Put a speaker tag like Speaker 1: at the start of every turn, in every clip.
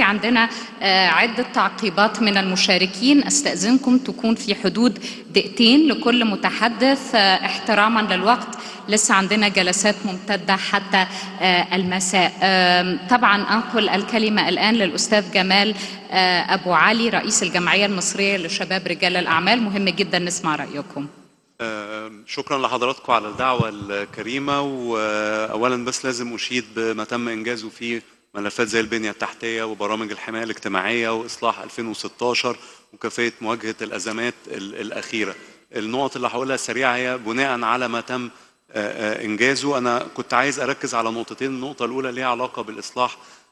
Speaker 1: عندنا عدة تعقيبات من المشاركين استأذنكم تكون في حدود دقيقتين لكل متحدث احتراما للوقت لسه عندنا جلسات ممتدة حتى المساء طبعا أنقل الكلمة الآن للأستاذ جمال أبو علي رئيس الجمعية المصرية لشباب رجال الأعمال مهم جدا نسمع رأيكم
Speaker 2: شكرا لحضراتكم على الدعوة الكريمة وأولا بس لازم أشيد بما تم إنجازه في ملفات زي البنية التحتية وبرامج الحماية الاجتماعية وإصلاح 2016 وكيفية مواجهة الأزمات الأخيرة النقط اللي هقولها سريعة هي بناء على ما تم إنجازه أنا كنت عايز أركز على نقطتين النقطة الأولى ليها علاقة بالإصلاح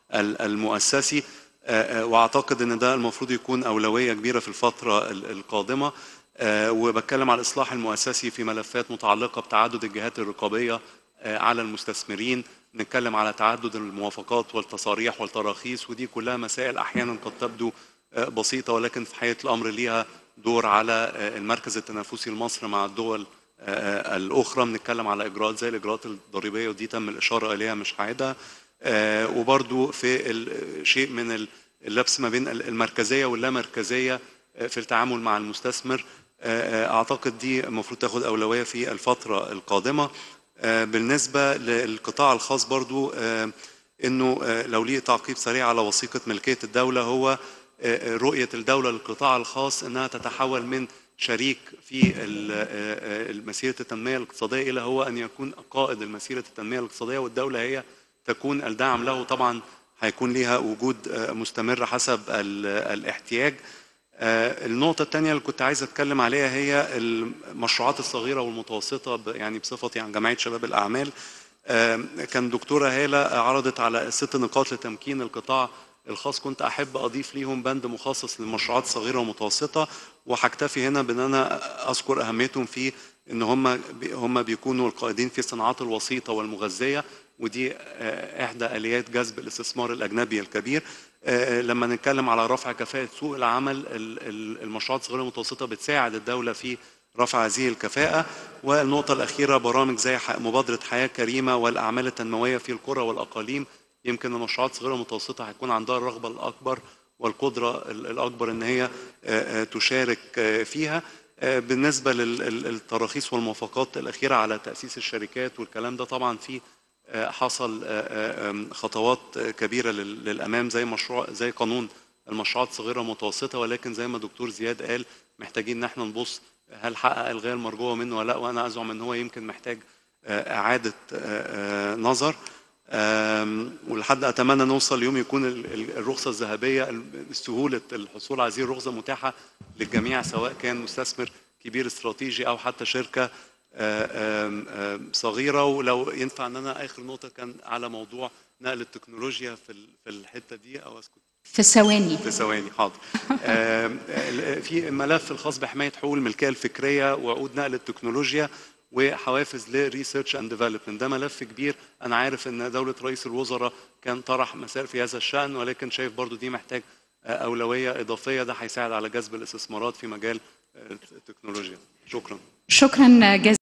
Speaker 2: المؤسسي واعتقد ان ده المفروض يكون اولويه كبيره في الفتره القادمه وبتكلم على الاصلاح المؤسسي في ملفات متعلقه بتعدد الجهات الرقابيه على المستثمرين نتكلم على تعدد الموافقات والتصاريح والتراخيص ودي كلها مسائل احيانا قد تبدو بسيطه ولكن في حقيقه الامر ليها دور على المركز التنافسي لمصر مع الدول الاخرى بنتكلم على اجراءات زي الاجراءات الضريبيه ودي تم الاشاره اليها مش هعيدها وبرضو في شيء من اللبس ما بين المركزيه واللامركزيه في التعامل مع المستثمر اعتقد دي المفروض تاخد اولويه في الفتره القادمه بالنسبه للقطاع الخاص برضو انه لو ليه تعقيب سريع على وثيقه ملكيه الدوله هو رؤيه الدوله للقطاع الخاص انها تتحول من شريك في مسيره التنميه الاقتصاديه الى هو ان يكون قائد المسيره التنميه الاقتصاديه والدوله هي تكون الدعم له طبعا هيكون ليها وجود مستمر حسب الاحتياج النقطة الثانية اللي كنت عايز أتكلم عليها هي المشروعات الصغيرة والمتوسطة يعني بصفتي عن جمعية شباب الأعمال كان دكتورة هالة عرضت على ست نقاط لتمكين القطاع الخاص كنت أحب أضيف ليهم بند مخصص للمشروعات الصغيرة والمتوسطة وهكتفي هنا بأن أنا أذكر أهميتهم في ان هم هم بيكونوا القائدين في الصناعات الوسيطه والمغذيه ودي احدى اليات جذب الاستثمار الاجنبي الكبير لما نتكلم على رفع كفاءه سوق العمل المشروعات الصغيره والمتوسطه بتساعد الدوله في رفع هذه الكفاءه والنقطه الاخيره برامج زي مبادره حياه كريمه والاعمال التنمويه في القرى والاقاليم يمكن المشروعات الصغيره والمتوسطه هيكون عندها الرغبه الاكبر والقدره الاكبر ان هي تشارك فيها بالنسبه للتراخيص والموافقات الاخيره على تاسيس الشركات والكلام ده طبعا في حصل خطوات كبيره للامام زي مشروع زي قانون المشروعات الصغيره والمتوسطه ولكن زي ما دكتور زياد قال محتاجين ان احنا نبص هل حقق الغايه المرجوه منه ولا لا وانا ازعم ان هو يمكن محتاج اعاده نظر ولحد اتمنى نوصل يوم يكون الرخصه الذهبيه سهوله الحصول على هذه الرخصه متاحه للجميع سواء كان مستثمر كبير استراتيجي او حتى شركه صغيره ولو ينفع ان انا اخر نقطه كان على موضوع نقل التكنولوجيا في في الحته دي او اسكت
Speaker 1: في ثواني
Speaker 2: في ثواني حاضر في ملف الخاص بحمايه حقوق الملكيه الفكريه وعقود نقل التكنولوجيا وحوافز لريسيرش اند ديفلوبمنت ده ملف كبير انا عارف ان دوله رئيس الوزراء كان طرح مسائل في هذا الشان ولكن شايف برضو دي محتاج اولويه اضافيه ده هيساعد على جذب الاستثمارات في مجال التكنولوجيا شكرا
Speaker 1: شكرا جزيلا